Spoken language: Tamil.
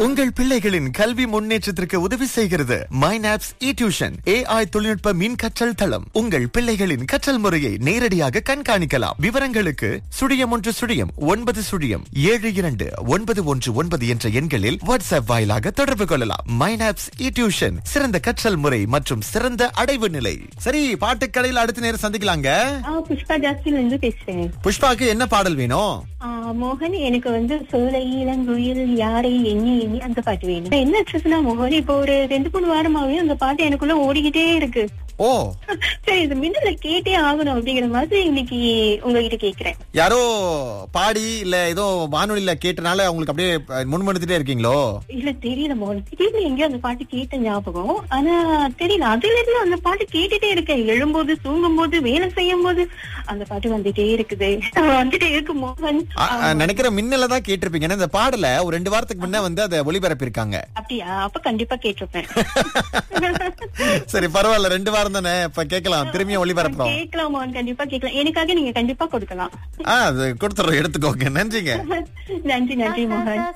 உங்கள் பிள்ளைகளின் கல்வி முன்னேற்றத்திற்கு உதவி செய்கிறது மைனாப்ஸ் இ டியூஷன் ஏஐ தொழில்நுட்ப மின் கற்றல் தளம் உங்கள் பிள்ளைகளின் கற்றல் முறையை நேரடியாக கண்காணிக்கலாம் விவரங்களுக்கு சுழியம் ஒன்று சுழியம் ஒன்பது சுழியம் ஏழு இரண்டு ஒன்பது ஒன்று ஒன்பது என்ற எண்களில் வாட்ஸ்அப் வாயிலாக தொடர்பு கொள்ளலாம் மைனாப்ஸ் இ டியூஷன் சிறந்த கற்றல் முறை மற்றும் சிறந்த அடைவு நிலை சரி பாட்டுக்கடையில் அடுத்த நேரம் சந்திக்கலாங்க ஆ, புஷ்பா ஜாஸ்தில இருந்து பேசுறேன் புஷ்பாக்கு என்ன பாடல் வேணும் ஆ, மோகன் எனக்கு வந்து சோலை இளங்குயில் யாரை எண்ணி எண்ணி அந்த பாட்டு வேணும் என்ன ஆச்சுன்னா மோகன் இப்போ ஒரு ரெண்டு மூணு வாரமாவே அந்த பாட்டு எனக்குள்ள ஓடிக்கிட்டே இருக்கு ஓ சரி இது மின்னல கேட்டே ஆகணும் அப்படிங்கிற மாதிரி இன்னைக்கு உங்ககிட்ட கேக்குறேன் யாரோ பாடி இல்ல ஏதோ வானொலியில கேட்டனால உங்களுக்கு அப்படியே அஹ், முன்மொழிஞ்சுட்டே இருக்கீங்களோ இல்ல தெரியல மோகன் திடீர்னு எங்கேயோ அந்த பாட்டு கேட்ட ஞாபகம் ஆனா தெரியல அதுல இருந்து அந்த பாட்டு கேட்டுட்டே இருக்கேன் எழும்போது தூங்கும் போது வேலை செய்யும் போது அந்த பாட்டு வந்துட்டே இருக்குது வந்துட்டே இருக்கு மோகன் அ- அ, நினைக்கிற மின்னல தான் கேட்டிருப்பீங்க ஏன்னா இந்த பாடல ஒரு ரெண்டு வாரத்துக்கு முன்ன வந்து அதை ஒளிபரப்பிருக்காங்க அப்படியா அப்ப கண்டிப்பா கேட்டிருப்பேன் சரி பரவாயில்ல ரெண்டு வாரம் தானே இப்ப கேட்கலாம் திரும்பியும் ஒளிபரப்புறோம் கேட்கலாம் மோகன் கண்டிப்பா கேட்கலாம் எனக்காக நீங்க கண்டிப்பா கொடுக்கலாம் ஆ அது கொடுத்துறோம் எடுத்துக்கோங்க நன்றிங்க நன்றி நன்றி மோகன்